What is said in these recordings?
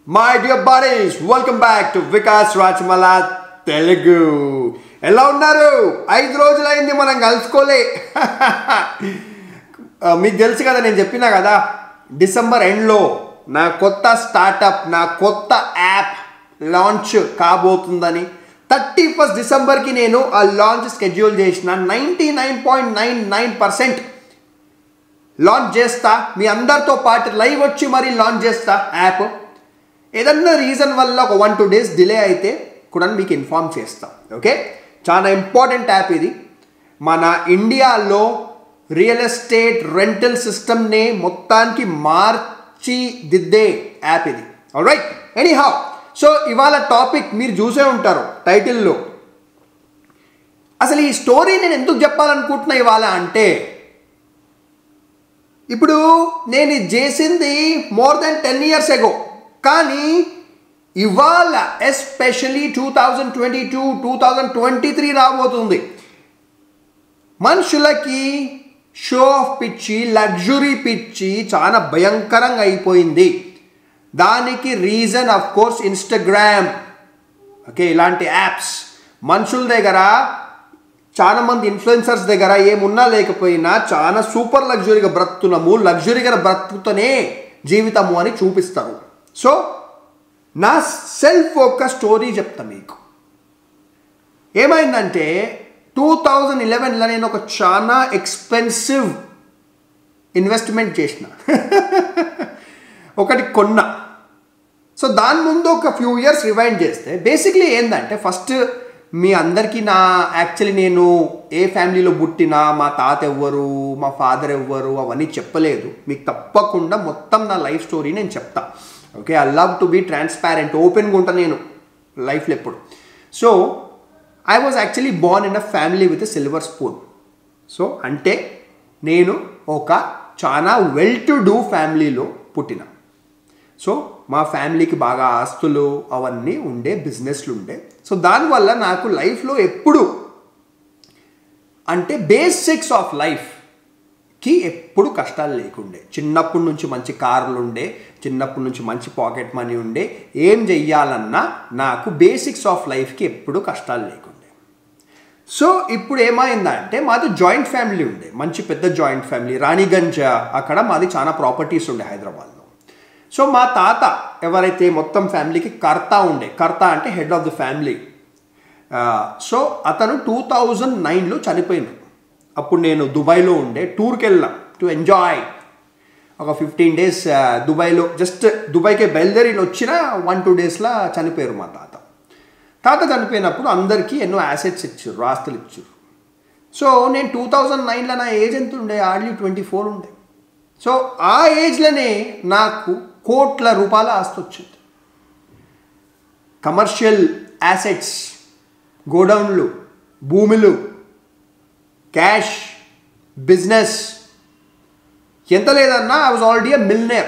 my dear buddies welcome back to Vikas Rachamala Telugu ఎలా ఉన్నారు ఐదు రోజులైంది మనం కలుసుకోలే ఆ, మీకు తెలుసు కదా నేను చెప్పినా కదా డిసెంబర్ ఎండ్లో నా కొత్త స్టార్టప్ నా కొత్త యాప్ లాంచ్ కాబోతుందని థర్టీ ఫస్ట్ డిసెంబర్కి నేను ఆ లాంచ్ స్కెడ్యూల్ చేసిన ninety nine point nine nine percent launch చేస్తా మీ అందరితో పాటు లైవ్ వచ్చి మరీ లాంచ్ చేస్తా యాప్ ఏదన్నా రీజన్ వల్ల ఒక వన్ టూ డేస్ డిలే అయితే కూడా మీకు ఇన్ఫామ్ చేస్తా ఓకే చాలా ఇంపార్టెంట్ యాప్ ఇది మన ఇండియాలో రియల్ ఎస్టేట్ రెంటల్ సిస్టమ్ని మొత్తానికి మార్చి దిద్దే యాప్ ఇది రైట్ ఎనీ హౌ సో ఇవాళ టాపిక్ మీరు చూసే ఉంటారు టైటిల్లో అసలు ఈ స్టోరీ నేను ఎందుకు చెప్పాలనుకుంటున్నా ఇవాళ అంటే ఇప్పుడు నేను ఇది చేసింది more than ten years ago కానీ ఇవాళ especially two thousand twenty two two thousand twenty three రాబోతుంది మనుషులకి షో ఆఫ్ పిచ్చి లగ్జరీ పిచ్చి చాలా భయంకరంగా అయిపోయింది దానికి reason of course Instagram okay ఇలాంటి యాప్స్ మనుషుల దగ్గర చాలా మంది ఇన్ఫ్లుయెన్సర్స్ దగ్గర ఏమున్నా లేకపోయినా చాలా సూపర్ లగ్జరీగా బ్రతుకుతున్నాము లగ్జరీగా బ్రతుకుతూనే జీవితము అని చూపిస్తారు సో నా సెల్ఫ్ ఒక స్టోరీ చెప్తా మీకు ఏమైందంటే టూ థౌజండ్ ఇలెవెన్లో నేను ఒక చాలా ఎక్స్పెన్సివ్ ఇన్వెస్ట్మెంట్ చేసిన ఒకటి కొన్నా సో దాని ముందు ఒక ఫ్యూ ఇయర్స్ రివైండ్ చేస్తే బేసిక్లీ ఏంటంటే ఫస్ట్ మీ అందరికీ నా యాక్చువల్లీ నేను ఏ ఫ్యామిలీలో పుట్టినా మా తాత ఎవ్వరు మా ఫాదర్ ఎవ్వరు అవన్నీ చెప్పలేదు మీకు తప్పకుండా మొత్తం నా లైఫ్ స్టోరీ నేను చెప్తా okay I love to be transparent ఓపెన్గా ఉంటా నేను లైఫ్లో ఎప్పుడు so I was actually born in a family with silver spoon so అంటే నేను ఒక చాలా వెల్ టు డూ ఫ్యామిలీలో పుట్టిన సో మా ఫ్యామిలీకి బాగా ఆస్తులు అవన్నీ ఉండే బిజినెస్లు ఉండే సో దానివల్ల నాకు లైఫ్లో ఎప్పుడు అంటే బేసిక్స్ ఆఫ్ లైఫ్కి ఎప్పుడు కష్టాలు లేకుండే చిన్నప్పటి నుంచి మంచి కార్లు ఉండే చిన్నప్పటి నుంచి మంచి పాకెట్ మనీ ఉండే ఏం చెయ్యాలన్నా నాకు బేసిక్స్ ఆఫ్ లైఫ్కి ఎప్పుడు కష్టాలు లేకుండే సో ఇప్పుడు ఏమైందంటే మాది జాయింట్ ఫ్యామిలీ ఉండే మంచి పెద్ద జాయింట్ ఫ్యామిలీ రాణిగంజ్ అక్కడ మాది చాలా ప్రాపర్టీస్ ఉండే హైదరాబాద్లో సో మా తాత ఎవరైతే మొత్తం ఫ్యామిలీకి కర్త ఉండే కర్త అంటే head of the family so అతను టూ థౌజండ్ నైన్లో చనిపోయిండు అప్పుడు నేను దుబాయ్లో ఉండే టూర్కి వెళ్ళినా టు ఎంజాయ్ ఒక ఫిఫ్టీన్ డేస్ దుబాయ్లో జస్ట్ దుబాయ్కి బయలుదేరి వచ్చిన వన్ టూ డేస్లో చనిపోయారు మా తాత తాత చనిపోయినప్పుడు అందరికీ ఎన్నో యాసెట్స్ ఇచ్చారు ఆస్తులు ఇచ్చారు సో నేను టూ థౌజండ్ నైన్లో నా ఏజ్ ఎంత ఉండే హార్డ్లీ ట్వంటీ ఫోర్ ఉండే సో ఆ ఏజ్లోనే నాకు కోట్ల రూపాయల ఆస్తి వచ్చింది కమర్షియల్ యాసెట్స్ గోడౌన్లు భూములు క్యాష్ బిజినెస్ ఎంత లేదన్నా I was already a millionaire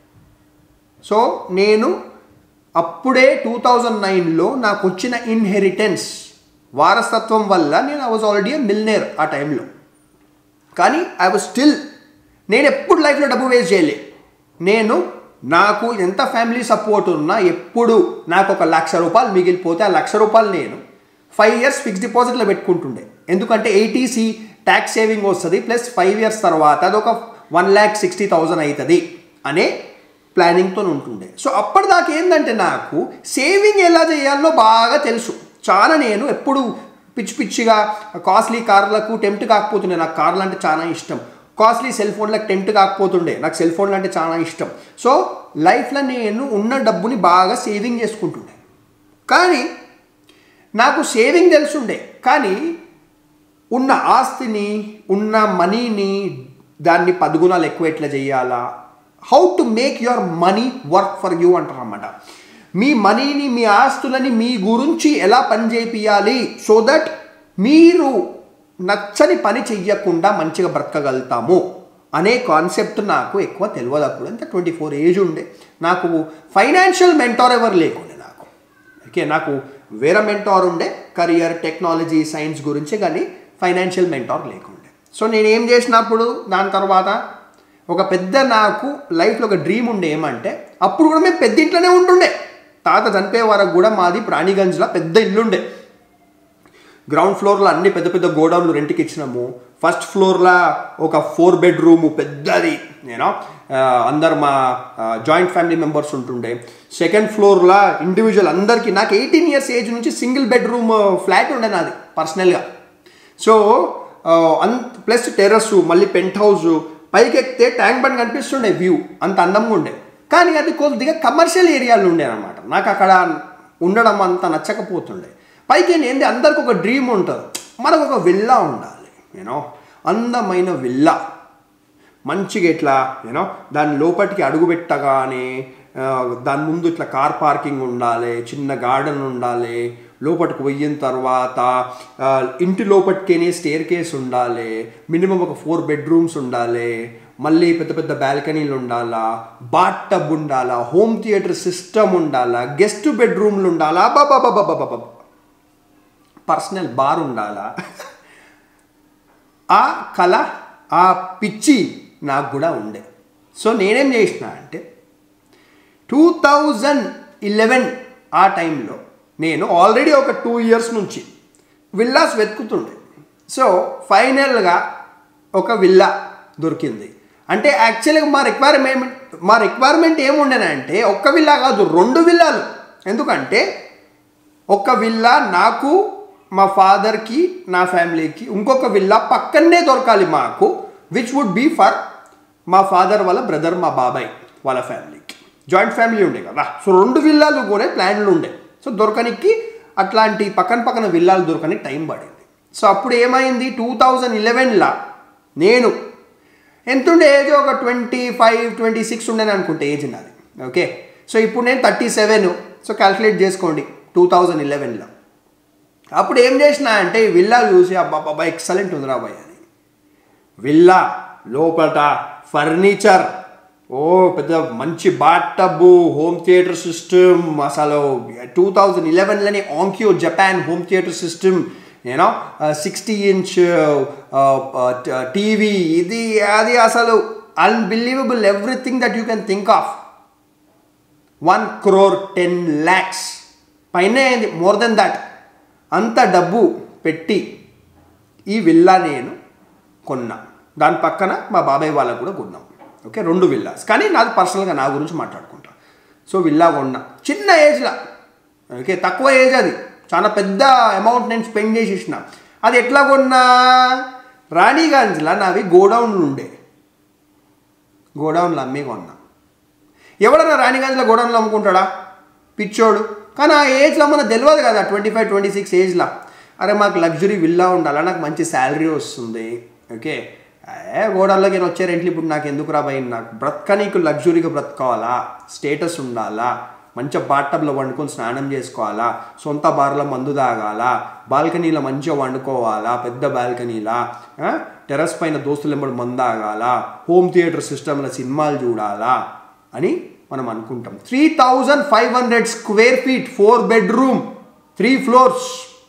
so నేను అప్పుడే టూ థౌజండ్ నైన్లో నాకు వచ్చిన ఇన్హెరిటెన్స్ వారసత్వం వల్ల నేను ఐ వాజ్ ఆల్రెడీ మిల్నేర్ ఆ టైంలో కానీ ఐ వాజ్ స్టిల్ నేను ఎప్పుడు లైఫ్లో డబ్బు వేస్ట్ చేయలే నేను నాకు ఎంత ఫ్యామిలీ సపోర్ట్ ఉన్నా ఎప్పుడు నాకు ఒక లక్ష రూపాయలు మిగిలిపోతే ఆ లక్ష రూపాయలు నేను ఫైవ్ ఇయర్స్ ఫిక్స్ డిపాజిట్లో పెట్టుకుంటుండే ఎందుకంటే ఎయిటీసీ ట్యాక్స్ సేవింగ్ వస్తుంది ప్లస్ ఫైవ్ ఇయర్స్ తర్వాత అది ఒక వన్ ల్యాక్ సిక్స్టీ థౌజండ్ అవుతుంది అనే ప్లానింగ్తో ఉంటుండే సో అప్పటిదాకా ఏంటంటే నాకు సేవింగ్ ఎలా చేయాలో బాగా తెలుసు చాలా నేను ఎప్పుడు పిచ్చి పిచ్చిగా కాస్ట్లీ కార్లకు టెంప్ట్ కాకపోతుండే నాకు కార్లు అంటే చాలా ఇష్టం కాస్ట్లీ సెల్ ఫోన్లకు టెంప్ట్ కాకపోతుండే నాకు సెల్ ఫోన్లు అంటే చాలా ఇష్టం సో లైఫ్లో నేను ఉన్న డబ్బుని బాగా సేవింగ్ చేసుకుంటుండే కానీ నాకు సేవింగ్ తెలుసుండే కానీ ఉన్న ఆస్తిని ఉన్న మనీని దాన్ని పదుగుణాలు ఎక్కువ ఎట్లా చేయాలా how to make your money work for you అంటారు అన్నమాట మీ మనీని మీ ఆస్తులని మీ గురించి ఎలా పని చేపియాలి సో దట్ మీరు నచ్చని పని చెయ్యకుండా మంచిగా బ్రతకగలుగుతాము అనే కాన్సెప్ట్ నాకు ఎక్కువ తెలియదు అప్పుడు అంటే ట్వంటీ ఫోర్ ఏజ్ ఉండే నాకు ఫైనాన్షియల్ మెంటార్ ఎవరు లేకుండే నాకు ఓకే నాకు వేరే మెంటార్ ఉండే కరియర్ టెక్నాలజీ సైన్స్ గురించి కానీ ఫైనాన్షియల్ మెంటార్ లేకుండే సో నేను ఏం చేసినప్పుడు దాని తర్వాత ఒక పెద్ద నాకు లైఫ్లో ఒక డ్రీమ్ ఉండే ఏమంటే అప్పుడు కూడా మేము పెద్ద ఇంట్లోనే ఉంటుండే తాత చనిపోయే వరకు కూడా మాది ప్రాణిగంజ్లో పెద్ద ఇల్లుండే గ్రౌండ్ ఫ్లోర్లో అన్ని పెద్ద పెద్ద గోడౌన్లు రెంట్కి ఇచ్చినాము ఫస్ట్ ఫ్లోర్లో ఒక ఫోర్ బెడ్రూమ్ పెద్దది నేను అందరు మా జాయింట్ ఫ్యామిలీ మెంబర్స్ ఉంటుండే సెకండ్ ఫ్లోర్లో ఇండివిజువల్ అందరికీ నాకు ఎయిటీన్ ఇయర్స్ ఏజ్ నుంచి సింగిల్ బెడ్రూమ్ ఫ్లాట్ ఉండే నాది పర్సనల్గా సో అంత ప్లస్ టెర్రస్ మళ్ళీ పెంట్ హౌస్ పైకి ఎక్కితే ట్యాంక్ బండ్ కనిపిస్తుండే వ్యూ అంత అందంగా ఉండే కానీ అది కొద్దిగా కమర్షియల్ ఏరియాలో ఉండే అనమాట నాకు అక్కడ ఉండడం అంత నచ్చకపోతుండే పైకి ఏంది అందరికి ఒక డ్రీమ్ ఉంటుంది మనకు ఒక విల్లా ఉండాలి యూనో అందమైన విల్లా మంచిగా ఇట్లా యూనో దాని లోపలికి అడుగు పెట్టగానే ఆ, దాని ముందు ఇట్లా కార్ పార్కింగ్ ఉండాలి చిన్న గార్డెన్ ఉండాలి లోపలికి పోయిన తర్వాత ఆ, ఇంటి లోపలికేనే స్టేర్ కేస్ ఉండాలి మినిమం ఒక ఫోర్ బెడ్రూమ్స్ ఉండాలి మళ్ళీ పెద్ద పెద్ద బాల్కనీలు ఉండాలా బాత్ టబ్ ఉండాలా హోమ్ థియేటర్ సిస్టమ్ ఉండాలా గెస్ట్ బెడ్రూమ్లు ఉండాలా బాబా పర్సనల్ బార్ ఉండాలా ఆ కళ ఆ పిచ్చి నాకు కూడా ఉండే సో నేనేం చేసిన అంటే టూ థౌజండ్ ఇలెవెన్ ఆ టైంలో నేను ఆల్రెడీ ఒక టూ ఇయర్స్ నుంచి విల్లాస్ వెతుకుతుండే సో ఫైనల్గా ఒక విల్లా దొరికింది అంటే యాక్చువల్గా మా రిక్వైర్మెంట్ మా రిక్వైర్మెంట్ ఏముండేనంటే ఒక్క విల్లా కాదు రెండు విల్లాలు ఎందుకంటే ఒక విల్లా నాకు మా ఫాదర్కి నా ఫ్యామిలీకి ఇంకొక విల్లా పక్కనే దొరకాలి మాకు విచ్ వుడ్ బీ ఫర్ మా ఫాదర్ వాళ్ళ బ్రదర్ మా బాబాయ్ వాళ్ళ ఫ్యామిలీకి జాయింట్ ఫ్యామిలీ ఉండే కదా సో రెండు విల్లాలు కూడా ప్లాన్లు ఉండే సో దొరకనికి అట్లాంటి పక్కన పక్కన విల్లాలు దొరకని టైం పడింది సో అప్పుడు ఏమైంది టూ థౌజండ్ ఇలెవెన్లో నేను ఎంతుండే ఏజ్ ఒక ట్వంటీ ఫైవ్ ట్వంటీ సిక్స్ ఉండేని అనుకుంటే ఏజ్ నాది ఓకే సో ఇప్పుడు నేను థర్టీ సెవెన్ సో క్యాల్కులేట్ చేసుకోండి టూ థౌజండ్ ఇలెవెన్లో అప్పుడు ఏం చేసిన అంటే ఈ విల్లా చూసి అబ్బా బాబా ఎక్సలెంట్ ఉందిరా బాయ్ అని విల్లా లోపల ఫర్నిచర్ ఓ పెద్ద మంచి bathtub home theatre system అసలు టూ థౌజండ్ ఇలెవెన్లోనే Onkyo Japan home theatre system you know sixty inch TV ఇది అది అసలు unbelievable everything that you can think of one crore ten lakhs పైనే అయింది మోర్ దెన్ దట్ అంత డబ్బు పెట్టి ఈ విల్లా నేను కొన్నా దాని పక్కన మా బాబాయ్ వాళ్ళకు కూడా కొన్నాం ఓకే రెండు విల్లాస్ కానీ నాది పర్సనల్గా నా గురించి మాట్లాడుకుంటా సో విల్లా కొన్నా చిన్న ఏజ్లో ఓకే తక్కువ ఏజ్ అది చాలా పెద్ద అమౌంట్ నేను స్పెండ్ చేసేసిన అది ఎట్లా కొన్నా రాణిగంజ్లో నావి గోడౌన్లు ఉండే గోడౌన్లు అమ్మి కొన్నా ఎవడన్నా రాణిగంజ్లో గోడౌన్లో అమ్ముకుంటాడా పిచ్చోడు కానీ ఆ ఏజ్లో మనకు తెలియదు కదా ట్వంటీ ఫైవ్ ట్వంటీ సిక్స్ ఏజ్లో అరే మాకు లగ్జరీ విల్లా ఉండాలా నాకు మంచి శాలరీ వస్తుంది ఓకే ఏ గోడౌన్లోకి నేను వచ్చే రెంట్లు ఇప్పుడు నాకు ఎందుకు రాబోయి నాకు బ్రతకనీకు లగ్జరీగా బ్రతకావాలా స్టేటస్ ఉండాలా మంచిగా బాటబ్లో వండుకొని స్నానం చేసుకోవాలా సొంత బార్లో మందు తాగాల బాల్కనీలో మంచిగా వండుకోవాలా పెద్ద బాల్కనీలా టెర్రస్ పైన దోస్తులు ఎంబడి మందు తాగాల హోమ్ థియేటర్ సిస్టంలో సినిమాలు చూడాలా అని మనం అనుకుంటాం three thousand five hundred square feet four bedroom three floors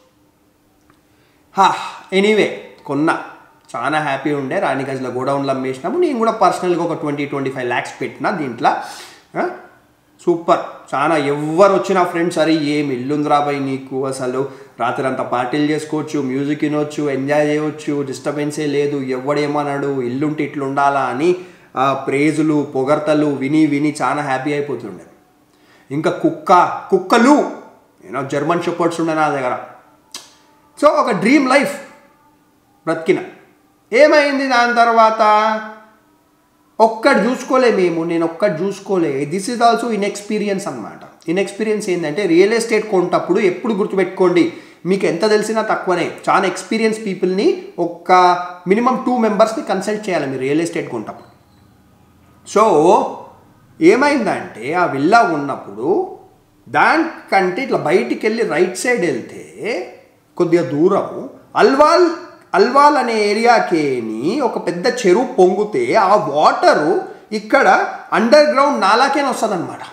హా ఎనీవే కొన్నా చాలా హ్యాపీ ఉండే రాణిగంజ్లో గోడౌన్లో అమ్మేసినాము నేను కూడా పర్సనల్గా ఒక ట్వంటీ ట్వంటీ ఫైవ్ ల్యాక్స్ పెట్టిన దీంట్లో ఆ, సూపర్ చాలా ఎవరు వచ్చినా ఫ్రెండ్స్ అరే ఏం ఇల్లుంది రాబాయి నీకు అసలు రాత్రి అంతా పార్టీలు చేసుకోవచ్చు మ్యూజిక్ వినొచ్చు ఎంజాయ్ చేయవచ్చు డిస్టర్బెన్సే లేదు ఎవడేమన్నాడు ఇల్లుంటే ఇట్లా ఉండాలా అని ఆ ప్రేజులు పొగర్తలు విని విని చాలా హ్యాపీ అయిపోతుండే ఇంకా కుక్క కుక్కలు నేను జర్మన్ షెపర్డ్స్ ఉండే నా దగ్గర సో ఒక డ్రీమ్ లైఫ్ బ్రతికిన ఏమైంది దాని తర్వాత ఒక్కటి చూసుకోలే మేము నేను ఒక్కటి చూసుకోలే దిస్ ఇస్ ఆల్సో ఇన్ఎక్స్పీరియన్స్ అనమాట ఇన్ఎక్స్పీరియన్స్ ఏంటంటే రియల్ ఎస్టేట్ కొంటప్పుడు ఎప్పుడు గుర్తుపెట్టుకోండి మీకు ఎంత తెలిసినా తక్కువనే చాలా ఎక్స్పీరియన్స్ పీపుల్ని ఒక మినిమం టూ మెంబర్స్ని కన్సల్ట్ చేయాలి మీరు రియల్ ఎస్టేట్ కొంటప్పుడు సో ఏమైందంటే ఆ విల్లా ఉన్నప్పుడు దానికంటే ఇట్లా బయటికి వెళ్ళి రైట్ సైడ్ వెళ్తే కొద్దిగా దూరం అల్వాల్ అల్వాల్ అనే ఏరియాకేని ఒక పెద్ద చెరువు పొంగితే ఆ వాటరు ఇక్కడ అండర్ గ్రౌండ్ నాలాకేనే వస్తుంది అనమాట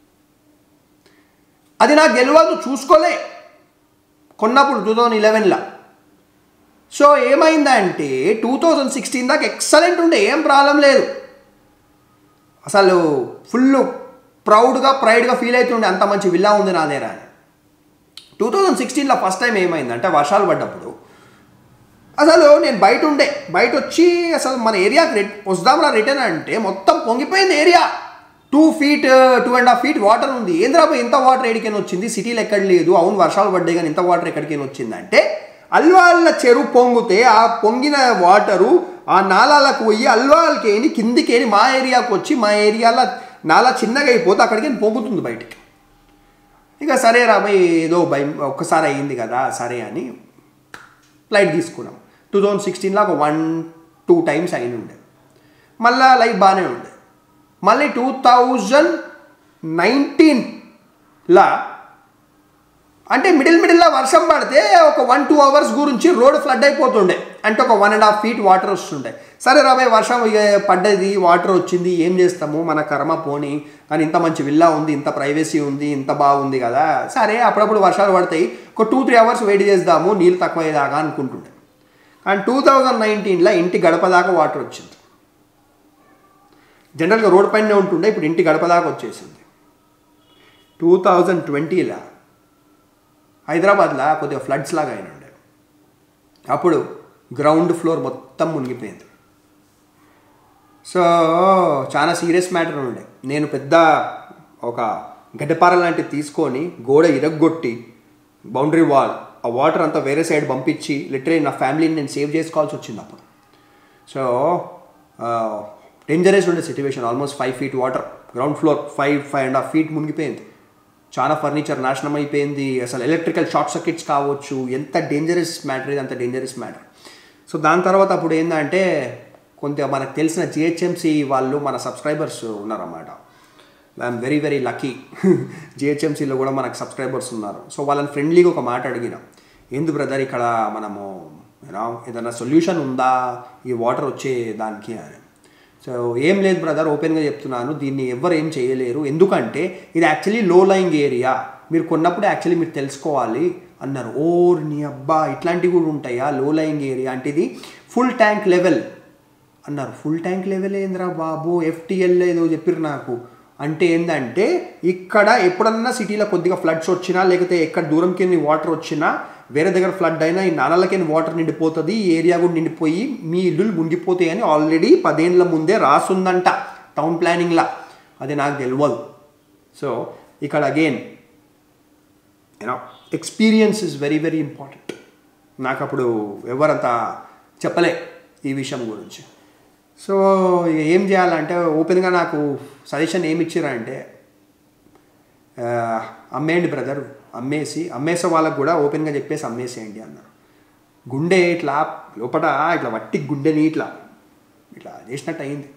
అది నాకు గెలవదు చూసుకోలే కొన్నప్పుడు టూ థౌజండ్ ఇలెవెన్లో సో ఏమైందంటే టూ థౌజండ్ సిక్స్టీన్ దాకా ఎక్సలెంట్ ఉండే ఏం ప్రాబ్లం లేదు అసలు ఫుల్ ప్రౌడ్గా ప్రైడ్గా ఫీల్ అవుతుండే అంత మంచి విల్లా ఉంది నా దగ్గర అని టూ థౌజండ్ సిక్స్టీన్లో ఫస్ట్ టైం ఏమైందంటే వర్షాలు పడ్డప్పుడు అసలు నేను బయట ఉండే బయట వచ్చి అసలు మన ఏరియాకి రిట్ వస్తామరా రిటర్న్ అంటే మొత్తం పొంగిపోయింది area two feet two and half feet water ఉంది ఏంద్రాబాయ్ ఇంత వాటర్ ఎక్కడికైనా వచ్చింది సిటీలో ఎక్కడ లేదు అవును వర్షాలు పడ్డాయి కానీ ఇంత వాటర్ ఎక్కడికైనా వచ్చిందంటే అల్వాళ్ళ చెరువు పొంగితే ఆ పొంగిన వాటరు ఆ నాలాలకు పోయి అల్వాళ్ళకేని కిందికేని మా ఏరియాకి వచ్చి మా ఏరియాలో నాలా చిన్నగా అయిపోతే అక్కడికి పొంగుతుంది బయటికి ఇక సరే రాబాయ్ ఏదో భయం ఒక్కసారి అయ్యింది కదా సరే అని ఫ్లైట్ తీసుకున్నాం టూ థౌజండ్ సిక్స్టీన్లో ఒక వన్ టూ టైమ్స్ అయిన ఉండే మళ్ళా లైఫ్ బాగానే ఉండే మళ్ళీ టూ థౌజండ్ నైన్టీన్లా అంటే మిడిల్ మిడిల్లో వర్షం పడితే ఒక వన్ టూ అవర్స్ గురించి రోడ్ ఫ్లడ్ అయిపోతుండే అంటే ఒక one and half feet water వస్తుండే సరే రాబాయ్ వర్షం ఇక పడ్డది వాటర్ వచ్చింది ఏం చేస్తాము మన కర్మ పోని కానీ ఇంత మంచి విల్లా ఉంది ఇంత ప్రైవసీ ఉంది ఇంత బాగుంది కదా సరే అప్పుడప్పుడు వర్షాలు పడతాయి ఒక టూ త్రీ అవర్స్ వెయిట్ చేద్దాము నీళ్ళు తక్కువయ్యేదాకా అనుకుంటుండే అండ్ టూ థౌజండ్ నైన్టీన్లో ఇంటి గడప దాకా వాటర్ వచ్చింది జనరల్గా రోడ్ పైనే ఉంటుండే ఇప్పుడు ఇంటి గడప దాకా వచ్చేసింది టూ థౌజండ్ ట్వంటీలో హైదరాబాద్లో కొద్దిగా ఫ్లడ్స్ లాగా అయిన ఉండే అప్పుడు గ్రౌండ్ ఫ్లోర్ మొత్తం మునిగిపోయింది సో చాలా సీరియస్ మ్యాటర్ ఉండే నేను పెద్ద ఒక గడ్డపార లాంటిది తీసుకొని గోడ ఇరగ్గొట్టి బౌండరీ వాల్ ఆ వాటర్ అంతా వేరే సైడ్ పంపించి లిటరీ నా ఫ్యామిలీని నేను సేవ్ చేసుకోవాల్సి వచ్చింది అప్పుడు సో డేంజరస్ ఉండే situation almost five feet water ground floor five five and half feet మునిగిపోయింది చాలా ఫర్నిచర్ నాశనం అయిపోయింది అసలు ఎలక్ట్రికల్ షార్ట్ సర్క్యూట్స్ కావచ్చు ఎంత డేంజరస్ మ్యాటర్ ఇది అంత డేంజరస్ మ్యాటర్ సో దాని తర్వాత అప్పుడు ఏంటంటే కొంత మనకు తెలిసిన జిహెచ్ఎంసి వాళ్ళు మన సబ్స్క్రైబర్స్ ఉన్నారన్నమాట ఐఎమ్ వెరీ వెరీ లక్కీ జిహెచ్ఎంసీలో కూడా మనకు సబ్స్క్రైబర్స్ ఉన్నారు సో వాళ్ళని ఫ్రెండ్లీగా ఒక మాట అడిగిన ఏంది బ్రదర్ ఇక్కడ మనము యూనో ఏదైనా సొల్యూషన్ ఉందా ఈ వాటర్ వచ్చే దానికి అని సో ఏం లేదు బ్రదర్ ఓపెన్గా చెప్తున్నాను దీన్ని ఎవరు ఏం చేయలేరు ఎందుకంటే ఇది యాక్చువల్లీ లో లయింగ్ ఏరియా మీరు కొన్నప్పుడు యాక్చువల్లీ మీరు తెలుసుకోవాలి అన్నారు ఓర్ నీ అబ్బా ఇట్లాంటివి కూడా ఉంటాయా లో లయింగ్ ఏరియా అంటే ఇది ఫుల్ ట్యాంక్ లెవెల్ అన్నారు ఫుల్ ట్యాంక్ లెవెల్ ఏంద్రా బాబు ఎఫ్టీఎల్ ఏదో చెప్పారు నాకు అంటే ఏంటంటే ఇక్కడ ఎప్పుడన్నా సిటీలో కొద్దిగా ఫ్లడ్స్ వచ్చినా లేకపోతే ఎక్కడ దూరంకి వాటర్ వచ్చినా వేరే దగ్గర ఫ్లడ్ అయినా ఈ నాలలకి వాటర్ నిండిపోతుంది ఈ ఏరియా కూడా నిండిపోయి మీ ఇల్లులు మునిగిపోతాయి అని ఆల్రెడీ పదేళ్ళ ముందే రాసుందంట టౌన్ ప్లానింగ్లా అది నాకు తెలియదు సో ఇక్కడ again you know experience is very very important నాకు అప్పుడు ఎవరంతా చెప్పలే ఈ విషయం గురించి సో ఇక ఏం చేయాలంటే ఓపెన్గా నాకు సజెషన్ ఏమి ఇచ్చారంటే ఆ, అమ్మేయండి బ్రదర్ అమ్మేసి అమ్మేసే వాళ్ళకు కూడా ఓపెన్గా చెప్పేసి అమ్మేసేయండి అన్నారు గుండె ఇట్లా లోపల ఇట్లా వట్టి గుండెని ఇట్లా ఇట్లా చేసినట్టు అయింది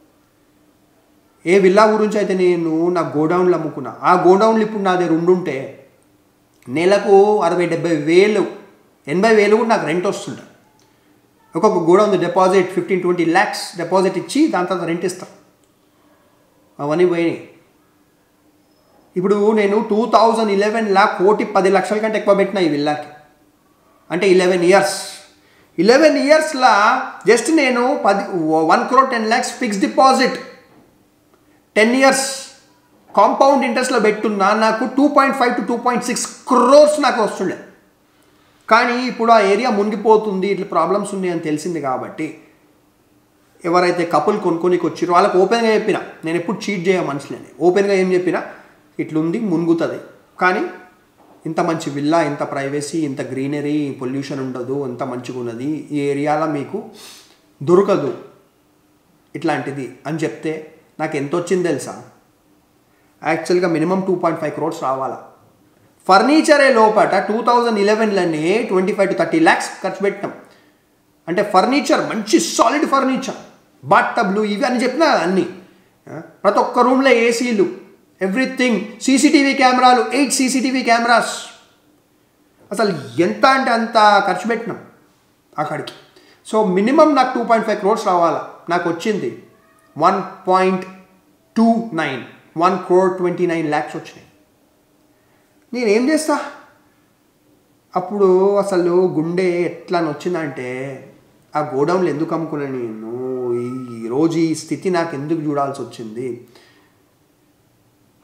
ఏ విల్లా గురించి అయితే నేను నా గోడౌన్లు అమ్ముకున్నా ఆ గోడౌన్లు ఇప్పుడు నా దగ్గర ఉండుంటే నెలకు అరవై డెబ్బై వేలు ఎనభై వేలు కూడా నాకు రెంట్ వస్తుంటాయి ఒక్కొక్క godown deposit fifteen twenty lakhs deposit ఇచ్చి దాని తర్వాత రెంట్ ఇస్తాను అవన్నీ పోయినాయి ఇప్పుడు నేను టూ థౌజండ్ ఇలెవెన్లా కోటి పది లక్షల కంటే ఎక్కువ పెట్టిన ఈ విల్లాకి అంటే ఇలెవెన్ ఇయర్స్ ఇలెవెన్ ఇయర్స్లా జస్ట్ నేను పది one crore ten lakhs fix deposit ten years compound ఇంట్రెస్ట్లో పెట్టున్నా నాకు two point five to two point six crores నాకు వస్తుండే కానీ ఇప్పుడు ఆ ఏరియా మునిగిపోతుంది ఇట్లా ప్రాబ్లమ్స్ ఉన్నాయి అని తెలిసింది కాబట్టి ఎవరైతే కపుల్ కొనుక్కోనికి వచ్చిరో వాళ్ళకి ఓపెన్గా చెప్పిన నేను ఎప్పుడు చీట్ చేయ మనుషులని ఓపెన్గా ఏం చెప్పినా ఇట్లుంది మునుగుతుంది కానీ ఇంత మంచి విల్లా ఇంత ప్రైవసీ ఇంత గ్రీనరీ పొల్యూషన్ ఉండదు ఇంత మంచిగా ఉన్నది ఈ ఏరియాలో మీకు దొరకదు ఇట్లాంటిది అని చెప్తే నాకు ఎంత వచ్చింది తెలుసా యాక్చువల్గా minimum two point five crores రావాలా ఫర్నిచరే లోపట టూ థౌజండ్ ఇలెవెన్లోనే twenty five to thirty lakhs ఖర్చు పెట్టినాం అంటే ఫర్నిచర్ మంచి సాలిడ్ ఫర్నిచర్ బాట్ టబ్లు ఇవి అని చెప్పినా అన్నీ ఆ, ప్రతి ఒక్క రూమ్లో ఏసీలు ఎవ్రీథింగ్ సీసీటీవీ కెమెరాలు ఎయిట్ సీసీటీవీ కెమెరాస్ అసలు ఎంత అంటే అంత ఖర్చు పెట్టినాం అక్కడికి సో మినిమం నాకు టూ పాయింట్ ఫైవ్ క్రోర్స్ రావాలా నాకు వచ్చింది one point two nine one crore twenty nine lakhs వచ్చినాయి నేనేం చేస్తా అప్పుడు అసలు గుండె ఎట్లా వచ్చిందంటే ఆ గోడౌన్లు ఎందుకు అమ్ముకున్నాను నేను ఈ రోజు ఈ స్థితి నాకు ఎందుకు చూడాల్సి వచ్చింది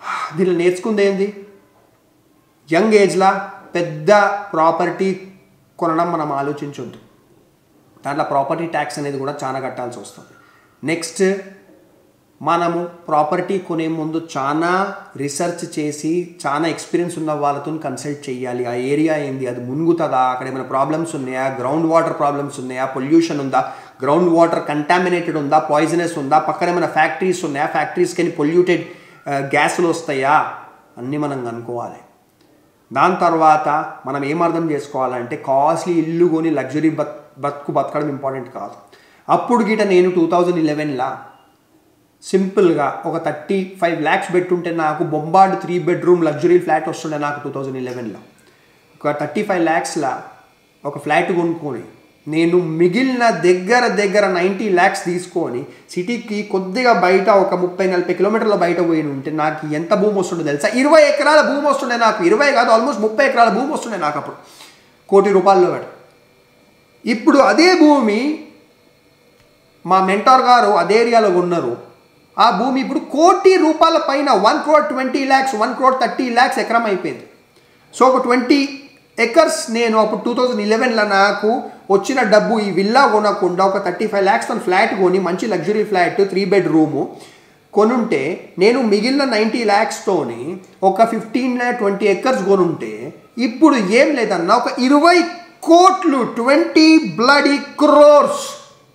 దీనిలో నేర్చుకుంది ఏంది యంగ్ ఏజ్లో పెద్ద ప్రాపర్టీ కొనడం మనం ఆలోచించొద్దు దాంట్లో ప్రాపర్టీ ట్యాక్స్ అనేది కూడా చాలా కట్టాల్సి వస్తుంది నెక్స్ట్ మనము ప్రాపర్టీ కొనే ముందు చాలా రీసెర్చ్ చేసి చాలా ఎక్స్పీరియన్స్ ఉన్న వాళ్ళతో కన్సల్ట్ చేయాలి ఆ ఏరియా ఏంది అది మునుగుతుందా అక్కడ ఏమైనా ప్రాబ్లమ్స్ ఉన్నాయా గ్రౌండ్ వాటర్ ప్రాబ్లమ్స్ ఉన్నాయా పొల్యూషన్ ఉందా గ్రౌండ్ వాటర్ కంటామినేటెడ్ ఉందా పాయిజనస్ ఉందా పక్కన ఏమైనా ఫ్యాక్టరీస్ ఉన్నాయా ఫ్యాక్టరీస్కి పొల్యూటెడ్ గ్యాసులు వస్తాయా అన్నీ మనం కనుక్కోవాలి దాని తర్వాత మనం ఏం అర్థం చేసుకోవాలంటే కాస్ట్లీ ఇల్లు కొని లగ్జరీ బత్ బతుకు బతకడం ఇంపార్టెంట్ కాదు అప్పుడు గిట నేను టూ థౌజండ్ ఇలెవెన్లో సింపుల్గా ఒక థర్టీ ఫైవ్ ల్యాక్స్ పెట్టుంటే నాకు బొంబార్డ్ త్రీ బెడ్రూమ్ లగ్జరీ ఫ్లాట్ వస్తుండే నాకు టూ థౌజండ్ ఇలెవెన్లో ఒక థర్టీ ఫైవ్ ల్యాక్స్లో ఒక ఫ్లాట్ కొనుక్కొని నేను మిగిలిన దగ్గర దగ్గర నైంటీ ల్యాక్స్ తీసుకొని సిటీకి కొద్దిగా బయట ఒక ముప్పై నలభై కిలోమీటర్ల బయట పోయి ఉంటే నాకు ఎంత భూమి వస్తుండే తెలుసా ఇరవై ఎకరాల భూమి వస్తుండే నాకు ఇరవై కాదు ఆల్మోస్ట్ ముప్పై ఎకరాల భూమి వస్తుండే నాకు అప్పుడు కోటి రూపాయల్లో పెట్టి ఇప్పుడు అదే భూమి మా మెంటార్ గారు అదే ఏరియాలో ఉన్నారు ఆ భూమి ఇప్పుడు కోటి రూపాయల పైన one crore twenty lakhs one crore thirty lakhs ఎకరం అయిపోయింది సో ఒక ట్వంటీ ఎకర్స్ నేను అప్పుడు టూ థౌజండ్ ఇలెవెన్లో నాకు వచ్చిన డబ్బు ఈ విల్లా కొనకుండా ఒక థర్టీ ఫైవ్ ల్యాక్స్ తన ఫ్లాట్ కొని మంచి luxury flat three bed room కొనుంటే నేను మిగిలిన నైంటీ ల్యాక్స్తోని ఒక ఫిఫ్టీన్ ట్వంటీ ఎకర్స్ కొనుంటే ఇప్పుడు ఏం లేదన్నా ఒక ఇరవై కోట్లు ట్వంటీ బ్లడీ క్రోర్స్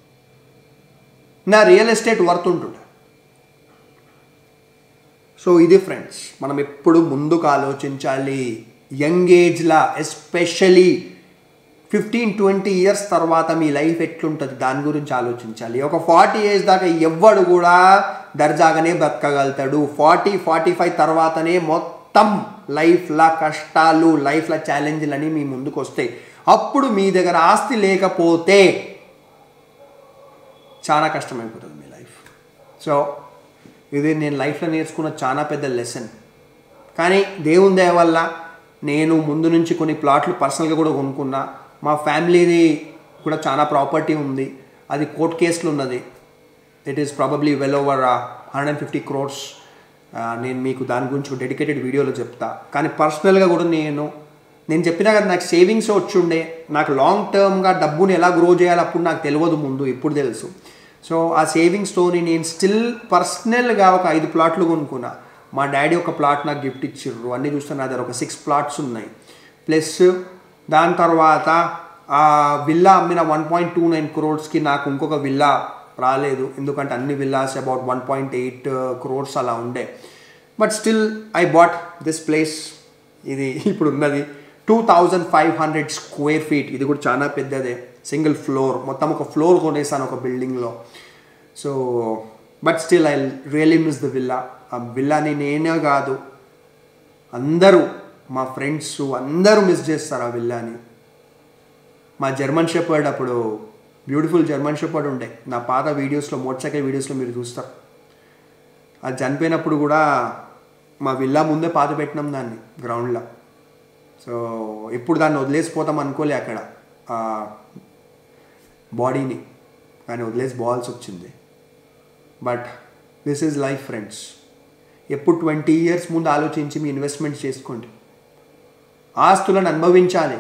నా రియల్ ఎస్టేట్ వర్త్ ఉంటుండే సో ఇది ఫ్రెండ్స్ మనం ఎప్పుడు ముందుకు ఆలోచించాలి యంగ్ ఏజ్లా ఎస్పెషలీ ఫిఫ్టీన్ ట్వంటీ ఇయర్స్ తర్వాత మీ లైఫ్ ఎట్లుంటుంది దాని గురించి ఆలోచించాలి ఒక ఫార్టీ ఏజ్ దాకా ఎవ్వడు కూడా దర్జాగానే బ్రతకగలుగుతాడు ఫార్టీ ఫార్టీ ఫైవ్ తర్వాతనే మొత్తం లైఫ్లా కష్టాలు లైఫ్ల ఛాలెంజ్లని మీ ముందుకు వస్తాయి అప్పుడు మీ దగ్గర ఆస్తి లేకపోతే చాలా కష్టమైపోతుంది మీ లైఫ్ సో ఇది నేను లైఫ్లో నేర్చుకున్న చాలా పెద్ద లెసన్ కానీ దేవుని దయ వల్ల నేను ముందు నుంచి కొన్ని ప్లాట్లు పర్సనల్గా కూడా కొనుక్కున్నా మా ఫ్యామిలీది కూడా చాలా ప్రాపర్టీ ఉంది అది కోర్ట్ కేసులు ఉన్నది it is probably well over hundred and fifty crores నేను మీకు దాని గురించి డెడికేటెడ్ వీడియోలో చెప్తా కానీ పర్సనల్గా కూడా నేను నేను చెప్పినా కదా నాకు సేవింగ్స్ వచ్చుండే నాకు లాంగ్ టర్మ్గా డబ్బుని ఎలా గ్రో చేయాలి అప్పుడు నాకు తెలియదు ముందు ఇప్పుడు తెలుసు సో ఆ సేవింగ్స్తోని నేను స్టిల్ పర్సనల్గా ఒక ఐదు ప్లాట్లు కొనుక్కున్నా మా డాడీ ఒక ప్లాట్ నాకు గిఫ్ట్ ఇచ్చిర్రు అన్నీ చూస్తే నా దగ్గర ఒక సిక్స్ ప్లాట్స్ ఉన్నాయి ప్లస్ దాని తర్వాత ఆ విల్లా అమ్మిన వన్ పాయింట్ టూ నైన్ క్రోర్స్కి నాకు ఇంకొక విల్లా రాలేదు ఎందుకంటే అన్ని villas about one point eight crores అలా ఉండే but still I bought this place ఇది ఇప్పుడు ఉన్నది two thousand five hundred square feet ఇది కూడా చాలా పెద్దదే సింగిల్ ఫ్లోర్ మొత్తం ఒక ఫ్లోర్ కొనేసాను ఒక బిల్డింగ్లో so but still I really miss the villa ఆ విల్లాని నేనే కాదు అందరూ మా ఫ్రెండ్స్ అందరూ మిస్ చేస్తారు ఆ విల్లాని మా జర్మన్ షెపర్డ్ అప్పుడు బ్యూటిఫుల్ జర్మన్ షెపర్డ్ ఉండే నా పాత వీడియోస్లో మోటార్ సైకిల్ వీడియోస్లో మీరు చూస్తారు అది చనిపోయినప్పుడు కూడా మా విల్లా ముందే పాత పెట్టినాం దాన్ని గ్రౌండ్లో సో ఎప్పుడు దాన్ని వదిలేసిపోతాం అనుకోలే అక్కడ ఆ బాడీని కానీ వదిలేసి పోవాల్సి వచ్చింది but this is life friends ఎప్పుడు ట్వంటీ ఇయర్స్ ముందు ఆలోచించి మీ ఇన్వెస్ట్మెంట్ చేసుకోండి ఆస్తులను అనుభవించాలి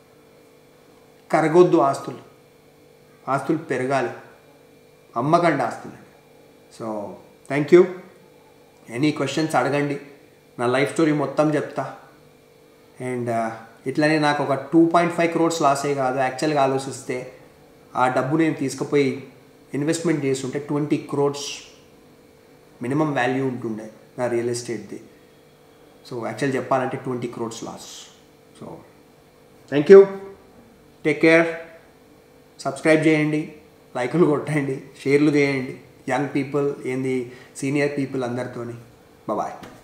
కరగొద్దు ఆస్తులు ఆస్తులు పెరగాలి అమ్మకండి ఆస్తులు so thank you any questions అడగండి నా లైఫ్ స్టోరీ మొత్తం చెప్తా అండ్ ఇట్లనే నాకు ఒక టూ పాయింట్ ఫైవ్ క్రోర్స్ లాసే కాదు యాక్చువల్గా ఆలోచిస్తే ఆ డబ్బు నేను తీసుకుపోయి ఇన్వెస్ట్మెంట్ చేస్తుంటే ట్వంటీ క్రోర్స్ మినిమం వాల్యూ ఉంటుండే నా రియల్ ఎస్టేట్ది సో యాక్చువల్ చెప్పాలంటే twenty crores loss so thank you take care subscribe చేయండి లైకులు కొట్టండి షేర్లు చేయండి యంగ్ పీపుల్ ఏంది సీనియర్ పీపుల్ అందరితోని బాయ్